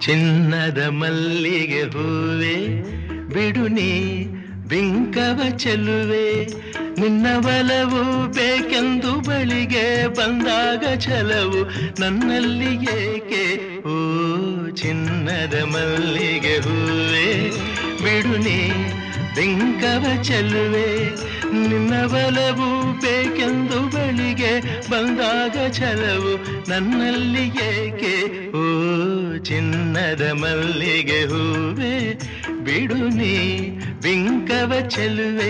ಚಿನ್ನದ ಮಲ್ಲಿಗೆ ಹೂವೆ ಬಿಡು ನೀ ಬಿಂಕವ ಚೆಲುವೆ ನಿನ್ನ ಬಲವು ಬೇಕೆಂದು ಬಳಿಗೆ ಬಂದಾಗ ಛಲವು ನನ್ನಲ್ಲಿ ಏಕೆ ಓ ಚಿನ್ನದ ಮಲ್ಲಿಗೆ ಹೂವೆ ಬಿಡು ನೀ ಬಿಂಕವ ಚೆಲುವೆ ನಿನ್ನ ಬಲವು ಬೇಕೆಂದು ಬಳಿಗೆ ಬಂದಾಗ ಛಲವು ನನ್ನಲ್ಲಿ ಏಕೆ ಓ ಚಿನ್ನದ ಮಲ್ಲಿಗೆ ಹೂವೆ ಬಿಡು ನೀ ಬಿಂಕವ ಚೆಲುವೆ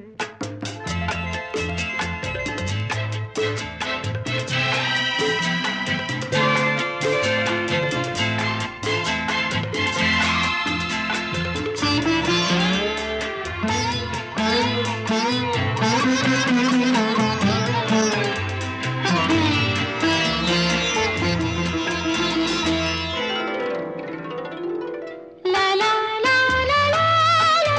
ಲಾ ಲಾ ಲಾ ಲಾ ಲಾ ಲಾ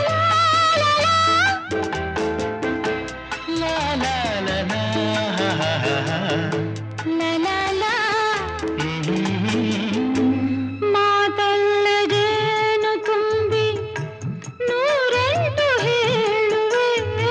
ಲಾ ಲಾ ಲಾ ಲಾ, ಹಾ, ಹಾ, ಹಾ, ಹಾ. ಲಾ ಲಾ ಲಾ ಹ್ಮ್. ಮಾತಲ್ಲದೇನು ತುಂಬಿ ನೂರೆಂಟು ಹೇಳುವೆ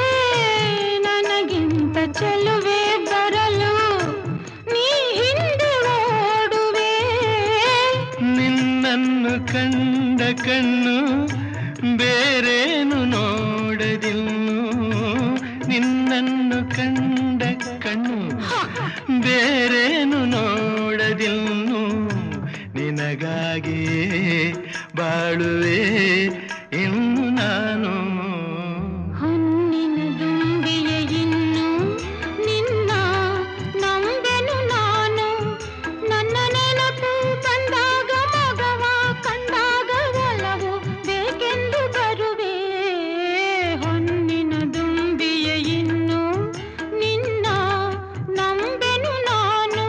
ನನಗಿಂತ ಚೆಲುವೆ ಬರಲು ನೀ ಹಿಂದೆ ಓಡುವೆ ನಿನ್ನನ್ನು ಕಂಡ ಕಣ್ಣು ಬೇರೇನು ನೋಡದಿನ್ನು ನಿನ್ನನ್ನು ಕಂಡ ಕಣ್ಣು ಬೇರೇನು ನೋಡದಿನ್ನು ನಿನಗಾಗಿಯೇ ಬಾಳುವೆ ಇನ್ನು ನಾನು ಹೊನ್ನಿನ ದುಂಬಿಯ ಇನ್ನು ನಿನ್ನ ನಂಬೆನು ನಾನು ನನ್ನ ನೆನಪು ಬಂದಾಗ ಮಗವ ಕಂಡಾಗ ಒಲವು ಬೇಕೆಂದು ಬರುವೆ ಹೊನ್ನಿನ ದುಂಬಿಯ ಇನ್ನು ನಿನ್ನ ನಂಬೆನು ನಾನು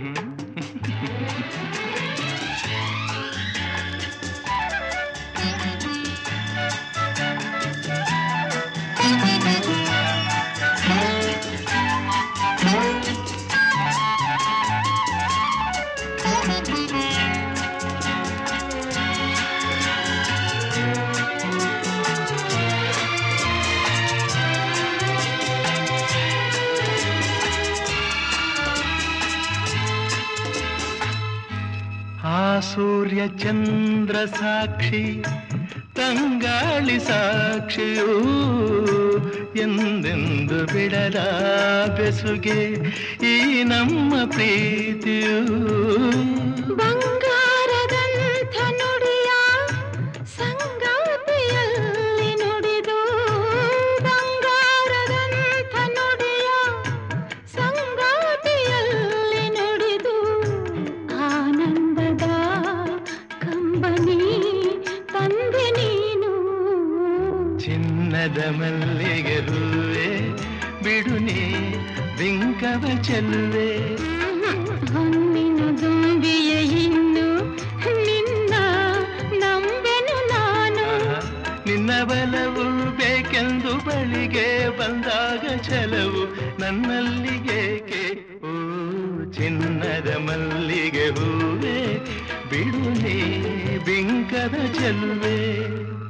ಆ ಸೂರ್ಯ ಚಂದ್ರ ಸಾಕ್ಷಿ ತಂಗಾಳಿ ಸಾಕ್ಷಿಯೂ ಎಂದೆಂದು ಬಿಡದ ಬೆಸುಗೆ ಈ ನಮ್ಮ ಪ್ರೀತಿಯೂ ಬಂಗಾರದಂಥ ನುಡಿಯ ಸಂಗಾತಿಯಲ್ಲಿ ನುಡಿದು ಬಂಗಾರದಂಥ ನುಡಿಯ ಸಂಗಾತಿಯಲ್ಲಿ ನುಡಿದು ಆನಂದದ ಕಂಬನಿ ತಂದೆ ನೀನು ಚಿನ್ನದ ಮಲ್ಲಿಗೆ ಹೂವೆ ಬಿಡು ನೀ ಬಿಂಕವ ಚೆಲುವೆ ಹೊನ್ನಿನ ದುಂಬಿಯ ಇನ್ನು ನಿನ್ನ ನಂಬೆನು ನಾನು ನಿನ್ನ ಬಲವು ಬೇಕೆಂದು ಬಳಿಗೆ ಬಂದಾಗ ಛಲವು ನನ್ನಲ್ಲಿ ಏಕೆ ಓ ಚಿನ್ನದ ಮಲ್ಲಿಗೆ ಹೂವೆ ಬಿಡು ನೀ ಬಿಂಕದ ಚೆಲುವೆ